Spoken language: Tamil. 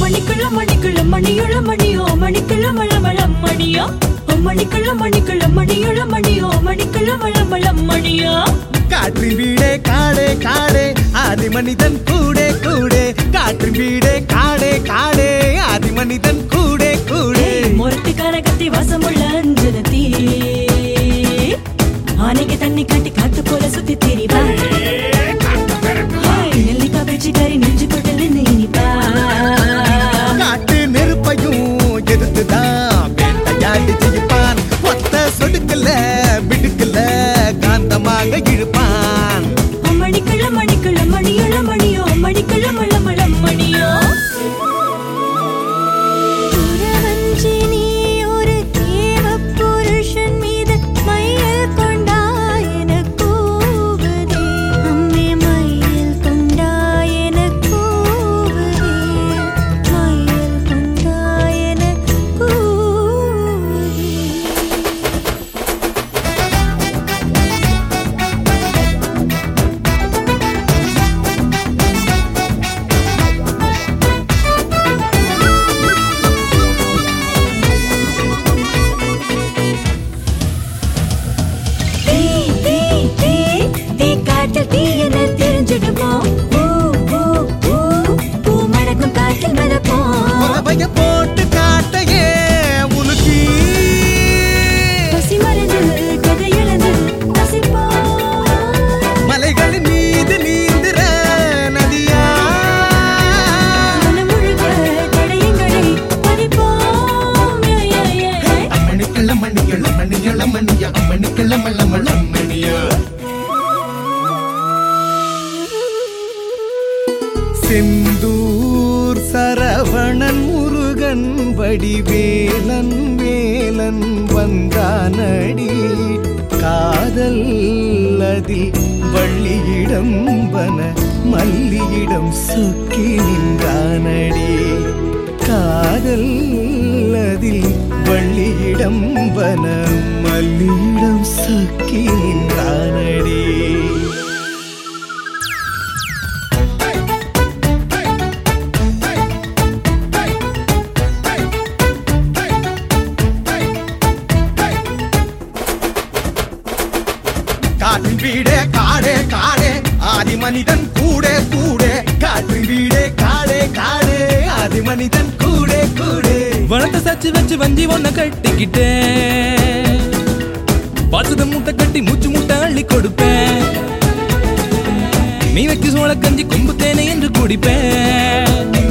மணிக்குள்ள மணிக்குள்ள மணியுள்ள மணியோ மணிக்குள்ள மளமளம் மணியா ஓ மணிக்குள்ள மணிக்குள்ள மணியுள்ள மணியோ மணிக்குள்ள மளமளம் மணியா காற்றின் வீடே காடே காடே ஆதி மனிதன் கூடே கூடே காற்றின் வீடே காடே காடே ஆதி மனிதன் கூடே கூடே முரட்டு கரகத்தி வாசமுள்ள அஞ்சனத்தி ஆனைக்கு தண்ணி காட்டி காத்து போல சுத்தி திரிவா ஹாய், நெல்லிக்காய் பேச்சு கறி நெஞ்சு கொட்டில் நின்று இனிப்பா காட்டு நெருப்பையும் எதிர்த்துதான் வேட்டையாடி ஜெயிப்பான் ஒத்த சொடுக்கல மிடுக்கல காந்தமாக இழுப்பான் மணிக்குள்ள மணிக்குள்ள மணியுள்ள மணியோ மணிக்குள்ள மளமளம் மணியோ புறவஞ்சி நீ ஒரு தேவப் புருஷன் மீது மையல் கொண்டாய் எனக் கூவுதே. அம்மே மையல் கொண்டாய் எனக் கூவுதே. மையல் கொண்டாய் எனக் கூவுதே. தீ தீ தீ தீ காட்டு தீ என தெரிஞ்சிடுமோ ஊ ஊ ஊ பூ மணக்கும் காற்றில் மிதப்போம் உறவைய போட்டு காட்டையே உலுக்கி பசி மறந்து கதை இழந்து ரசிப்போம் மலைகளின் மீது நீந்திர நதியா மனம் முழுக்க தடயங்களை பதிப்போம் யா, யா, யா, யா. அம்மணிக்கள்ள மணிகள மணிகள மணியா அம்மணிக்கள்ள மல்ல மல்ல மணியா செந்தூர் சரவணன் முருகன் வடிவேலன் வேலன் வந்தானடி காதல் அதில் வள்ளியிடம் வன மல்லியிடம் சொக்கி நின்றானடி காதல் அதில் வள்ளியிடம் வன மல்லியிடம் சொக்கி நின்றானடி காற்றின் வீடே காடே காடே ஆதி மனிதன் கூடே கூடே காற்றின் வீடே காடே காடே ஆதி மனிதன் கூடே கூடே வளத்தை சச்சு வச்சு வஞ்சி ஒன்ன கட்டிக்கிட்டேன் பாசத மூட்டை கட்டி மூச்சு மூட்டை அள்ளி கொடுப்பேன் நீ வைக்க சோள கஞ்சி கொம்பு தேனை என்று குடிப்பேன்